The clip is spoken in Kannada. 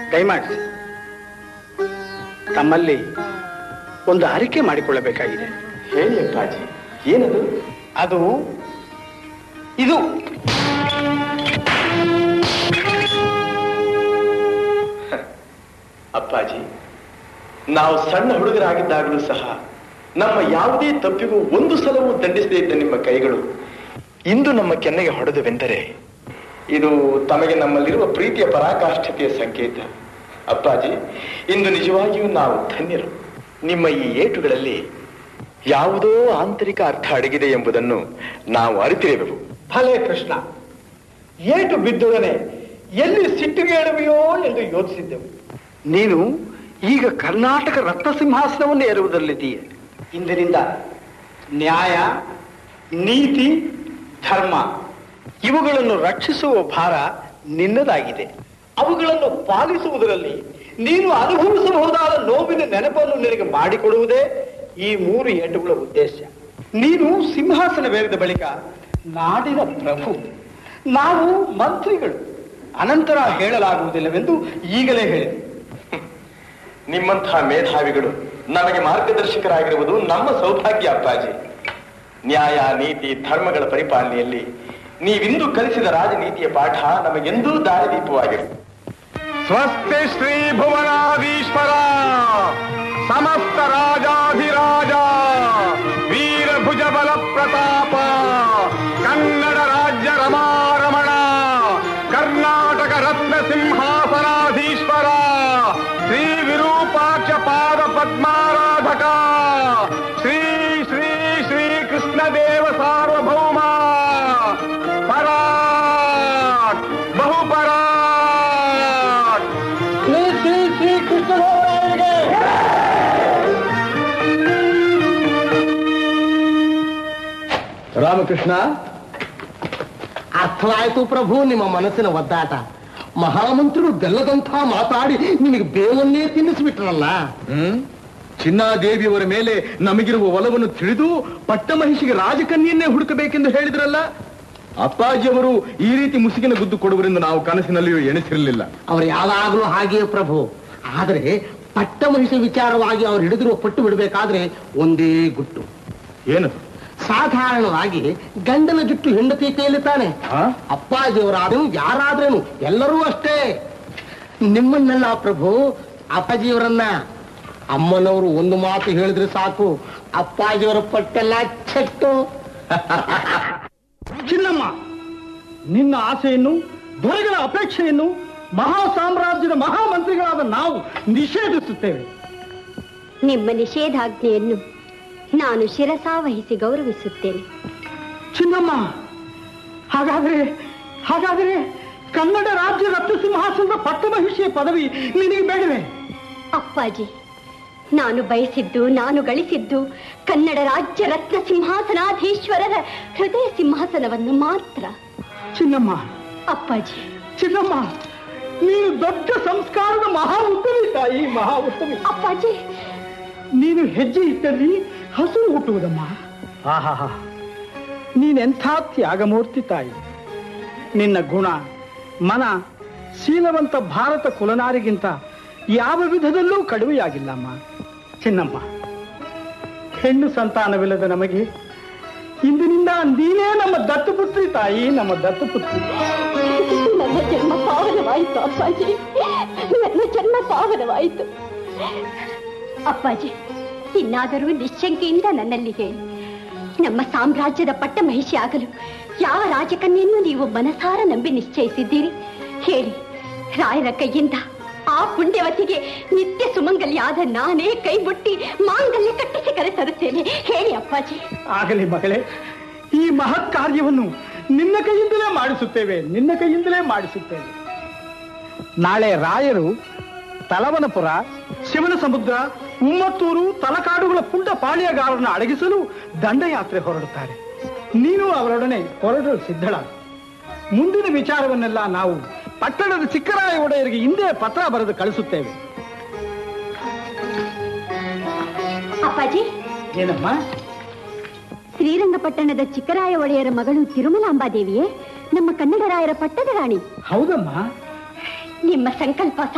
ದಯಮಾಡಿಸಿ ತಮ್ಮಲ್ಲಿ ಒಂದು ಅರಿಕೆ ಮಾಡಿಕೊಳ್ಳಬೇಕಾಗಿದೆ ಹೇಳಿ ಅಪ್ಪಾಜಿ ಏನದು ಅದು ಇದು ಅಪ್ಪಾಜಿ ನಾವು ಸಣ್ಣ ಹುಡುಗರಾಗಿದ್ದಾಗಲೂ ಸಹ ನಮ್ಮ ಯಾವುದೇ ತಪ್ಪಿಗೂ ಒಂದು ಸಲವೂ ದಂಡಿಸದೇ ಇದ್ದ ನಿಮ್ಮ ಕೈಗಳು ಇಂದು ನಮ್ಮ ಕೆನ್ನೆಗೆ ಹೊಡೆದುವೆಂದರೆ ಇದು ತಮಗೆ ನಮ್ಮಲ್ಲಿರುವ ಪ್ರೀತಿಯ ಪರಾಕಾಷ್ಠತೆಯ ಸಂಕೇತ ಅಪ್ಪಾಜಿ ಇಂದು ನಿಜವಾಗಿಯೂ ನಾವು ಧನ್ಯರು ನಿಮ್ಮ ಈ ಏಟುಗಳಲ್ಲಿ ಯಾವುದೋ ಆಂತರಿಕ ಅರ್ಥ ಅಡಗಿದೆ ಎಂಬುದನ್ನು ನಾವು ಅರಿತಿರಬೇಕು ಭಲೇ ಕೃಷ್ಣ ಏಟು ಬಿದ್ದೊಡನೆ ಎಲ್ಲಿ ಸಿಟ್ಟಿಗೆ ಎಡವೆಯೋ ಎಂದು ಯೋಚಿಸಿದ್ದೆವು ನೀನು ಈಗ ಕರ್ನಾಟಕ ರತ್ನ ಸಿಂಹಾಸನವನ್ನು ಏರುವುದರಲ್ಲಿದೆಯೇ ಇಂದಿನಿಂದ ನ್ಯಾಯ ನೀತಿ ಧರ್ಮ ಇವುಗಳನ್ನು ರಕ್ಷಿಸುವ ಭಾರ ನಿನ್ನದಾಗಿದೆ ಅವುಗಳನ್ನು ಪಾಲಿಸುವುದರಲ್ಲಿ ನೀನು ಅನುಭವಿಸಬಹುದಾದ ನೋವಿನ ನೆನಪನ್ನು ನಿನಗೆ ಮಾಡಿಕೊಡುವುದೇ ಈ ಮೂರು ಏಟುಗಳ ಉದ್ದೇಶ ನೀನು ಸಿಂಹಾಸನವೇರಿದ ಬಳಿಕ ನಾಡಿನ ಪ್ರಭು ನಾವು ಮಂತ್ರಿಗಳು ಅನಂತರ ಹೇಳಲಾಗುವುದಿಲ್ಲವೆಂದು ಈಗಲೇ ಹೇಳಿದೆ ನಿಮ್ಮಂತಹ ಮೇಧಾವಿಗಳು ನಮಗೆ ಮಾರ್ಗದರ್ಶಕರಾಗಿರುವುದು ನಮ್ಮ ಸೌಭಾಗ್ಯ ಅಪ್ಪಾಜಿ ನ್ಯಾಯ ನೀತಿ ಧರ್ಮಗಳ ಪರಿಪಾಲನೆಯಲ್ಲಿ ನೀವಿಂದು ಕಲಿಸಿದ ರಾಜನೀತಿಯ ಪಾಠ ನಮಗೆಂದೂ ದಾರಿದೀಪವಾಗಿರುತ್ತದೆ ಸ್ವಸ್ತಿ ಶ್ರೀ ಭುವನಾಧೀಶ್ವರ ಸಮಸ್ತ ರಾಜಾಧಿರಾಜ ವೀರಭುಜ ಬಲ ಪ್ರತಾಪ ಕನ್ನಡ ರಾಜ್ಯ ರಮಾರಮಣ ಕರ್ನಾಟಕ ರತ್ನ ಸಿಂಹಾಸನಾಧೀಶ್ವರ ಶ್ರೀ ವಿರೂಪಾಕ್ಷ ಪಾದ ಪದ್ಮಾರಾಧಕ ಶ್ರೀ ಶ್ರೀ ಶ್ರೀ ಕೃಷ್ಣದೇವ ಸಾರ್ವಭೌಮ ಪರಾಟ್ ಬಹುಪರಾಟ್ ಶ್ರೀ ಶ್ರೀ ಶ್ರೀ ಕೃಷ್ಣದೇವರಾಯರಿಗೆ ರಾಮಕೃಷ್ಣ ಅರ್ಥವಾಯಿತು ಪ್ರಭು ನಿಮ್ಮ ಮನಸ್ಸಿನ ಒದ್ದಾಟ ಮಹಾಮಂತ್ರಿಗಳು ಬೆಲ್ಲದಂಥ ಮಾತಾಡಿ ನಿಮಗೆ ಬೇವನ್ನೇ ತಿನ್ನಿಸ್ಬಿಟ್ರಲ್ಲ ಹ್ಮ್ ಚಿನ್ನಾದೇವಿಯವರ ಮೇಲೆ ನಮಗಿರುವ ಒಲವನ್ನು ತಿಳಿದು ಪಟ್ಟಮಹಿಷಿಗೆ ರಾಜಕನ್ಯನ್ನೇ ಹುಡುಕಬೇಕೆಂದು ಹೇಳಿದ್ರಲ್ಲ ಅಪ್ಪಾಜಿಯವರು ಈ ರೀತಿ ಮುಸುಕಿನ ಗುದ್ದು ಕೊಡುವರೆಂದು ನಾವು ಕನಸಿನಲ್ಲಿಯೂ ಎಣಿಸಿರಲಿಲ್ಲ ಅವ್ರು ಯಾವಾಗಲೂ ಹಾಗೆಯೇ ಪ್ರಭು ಆದರೆ ಪಟ್ಟ ಮಹಿಷ ವಿಚಾರವಾಗಿ ಅವ್ರು ಹಿಡಿದಿರುವ ಪಟ್ಟು ಬಿಡಬೇಕಾದ್ರೆ ಒಂದೇ ಗುಟ್ಟು ಏನದು ಸಾಧಾರಣವಾಗಿ ಗಂಡನ ಜುಟ್ಟು ಹೆಂಡತಿ ಕೈಯಲ್ಲಿ ತಾನೆ ಆ? ಅಪ್ಪಾಜಿಯವರಾದ್ರೂ ಯಾರಾದ್ರೇನು ಎಲ್ಲರೂ ಅಷ್ಟೇ ನಿಮ್ಮನ್ನೆಲ್ಲ ಪ್ರಭು ಅಪ್ಪಾಜಿಯವರನ್ನ ಅಮ್ಮನವರು ಒಂದು ಮಾತು ಹೇಳಿದ್ರೆ ಸಾಕು ಅಪ್ಪಾಜಿಯವರ ಪಟ್ಟೆಲ್ಲ ಚೆಟ್ಟು ಚಿನ್ನಮ್ಮ ನಿನ್ನ ಆಸೆಯನ್ನು ದೊರೆಗಳ ಅಪೇಕ್ಷೆಯನ್ನು ಮಹಾ ಸಾಮ್ರಾಜ್ಯದ ಮಹಾಮಂತ್ರಿಗಳಾದ ನಾವು ನಿಷೇಧಿಸುತ್ತೇವೆ ನಿಮ್ಮ ನಿಷೇಧಾಜ್ಞೆಯನ್ನು ನಾನು ಶಿರಸಾವಹಿಸಿ ಗೌರವಿಸುತ್ತೇನೆ ಚಿನ್ನಮ್ಮ ಹಾಗಾದ್ರೆ ಹಾಗಾದ್ರೆ ಕನ್ನಡ ರಾಜ್ಯ ರತ್ನ ಸಿಂಹಾಸನದ ಪಟ್ಟಮಹಿಷಿಯ ಪದವಿ ನಿನಗೆ ಬೇಡವೆ ಅಪ್ಪಾಜಿ ನಾನು ಬಯಸಿದ್ದು ನಾನು ಗಳಿಸಿದ್ದು ಕನ್ನಡ ರಾಜ್ಯ ರತ್ನ ಸಿಂಹಾಸನಾಧೀಶ್ವರರ ಹೃದಯ ಸಿಂಹಾಸನವನ್ನು ಮಾತ್ರ ಚಿನ್ನಮ್ಮ ಅಪ್ಪಾಜಿ ಚಿನ್ನಮ್ಮ ನೀನು ದೊಡ್ಡ ಸಂಸ್ಕಾರದ ಮಹಾ ಉತ್ತಮಿ ತಾಯಿ ಮಹಾ ಉತ್ತಮಿ ಅಪ್ಪಾಜಿ ನೀನು ಹೆಜ್ಜೆ ಇಟ್ಟಲ್ಲಿ ಹಸುರು ಹುಟ್ಟುವುದಮ್ಮ ಆಹಾ ನೀನೆಂಥ ತ್ಯಾಗಮೂರ್ತಿ ತಾಯಿ ನಿನ್ನ ಗುಣ ಮನ ಶೀಲವಂತ ಭಾರತ ಕುಲನಾರಿಗಿಂತ ಯಾವ ವಿಧದಲ್ಲೂ ಕಡಿಮೆಯಾಗಿಲ್ಲಮ್ಮ ಚಿನ್ನಮ್ಮ ಹೆಣ್ಣು ಸಂತಾನವಿಲ್ಲದ ನಮಗೆ ಇಂದಿನಿಂದ ನೀನೇ ನಮ್ಮ ದತ್ತುಪುತ್ರಿ ತಾಯಿ ನಮ್ಮ ದತ್ತುಪುತ್ರಿ ನನ್ನ ಜನ್ಮ ಪಾವನವಾಯಿತು ಅಪ್ಪಾಜಿ ನನ್ನ ಜನ್ಮ ಪಾವನವಾಯಿತು ಅಪ್ಪಾಜಿ ಇನ್ನಾದರೂ ನಿಶ್ಶಂಕೆಯಿಂದ ನನ್ನಲ್ಲಿ ಹೇಳಿ ನಮ್ಮ ಸಾಮ್ರಾಜ್ಯದ ಪಟ್ಟ ಮಹಿಷಿ ಆಗಲು ಯಾವ ರಾಜಕನ್ಯೆಯನ್ನು ನೀವು ಮನಸಾರ ನಂಬಿ ನಿಶ್ಚಯಿಸಿದ್ದೀರಿ ಹೇಳಿ ರಾಯರ ಕೈಯಿಂದ ಆ ಪುಣ್ಯವತಿಗೆ ನಿತ್ಯ ಸುಮಂಗಲಿಯಾದ ನಾನೇ ಕೈ ಮುಟ್ಟಿ ಮಾಂಗಲ್ಯ ಕಟ್ಟಿಸಿ ಕರೆ ತರುತ್ತೇನೆ ಹೇಳಿ ಅಪ್ಪಾಜಿ ಆಗಲಿ ಮಗಳೇ ಈ ಮಹತ್ ಕಾರ್ಯವನ್ನು ನಿನ್ನ ಕೈಯಿಂದಲೇ ಮಾಡಿಸುತ್ತೇವೆ ನಿನ್ನ ಕೈಯಿಂದಲೇ ಮಾಡಿಸುತ್ತೇವೆ ನಾಳೆ ರಾಯರು ತಲವನಪುರ ಶಿವನ ಸಮುದ್ರ ಉಮ್ಮತ್ತೂರು ತಲಕಾಡುಗಳ ಪುಂಡ ಪಾಳ್ಯಗಾರರನ್ನ ಅಡಗಿಸಲು ದಂಡಯಾತ್ರೆ ಹೊರಡುತ್ತಾರೆ ನೀನು ಅವರೊಡನೆ ಹೊರಡಲು ಸಿದ್ಧಳ ಮುಂದಿನ ವಿಚಾರವನ್ನೆಲ್ಲ ನಾವು ಪಟ್ಟಣದ ಚಿಕ್ಕರಾಯ ಒಡೆಯರಿಗೆ ಹಿಂದೆ ಪತ್ರ ಬರೆದು ಕಳಿಸುತ್ತೇವೆ ಅಪ್ಪಾಜಿ ಏನಮ್ಮ ಶ್ರೀರಂಗಪಟ್ಟಣದ ಚಿಕ್ಕರಾಯ ಒಡೆಯರ ಮಗಳು ತಿರುಮಲಾಂಬಾದೇವಿಯೇ ನಮ್ಮ ಕನ್ನಡ ರಾಯರ ಪಟ್ಟದ ರಾಣಿ ಹೌದಮ್ಮ ನಿಮ್ಮ ಸಂಕಲ್ಪ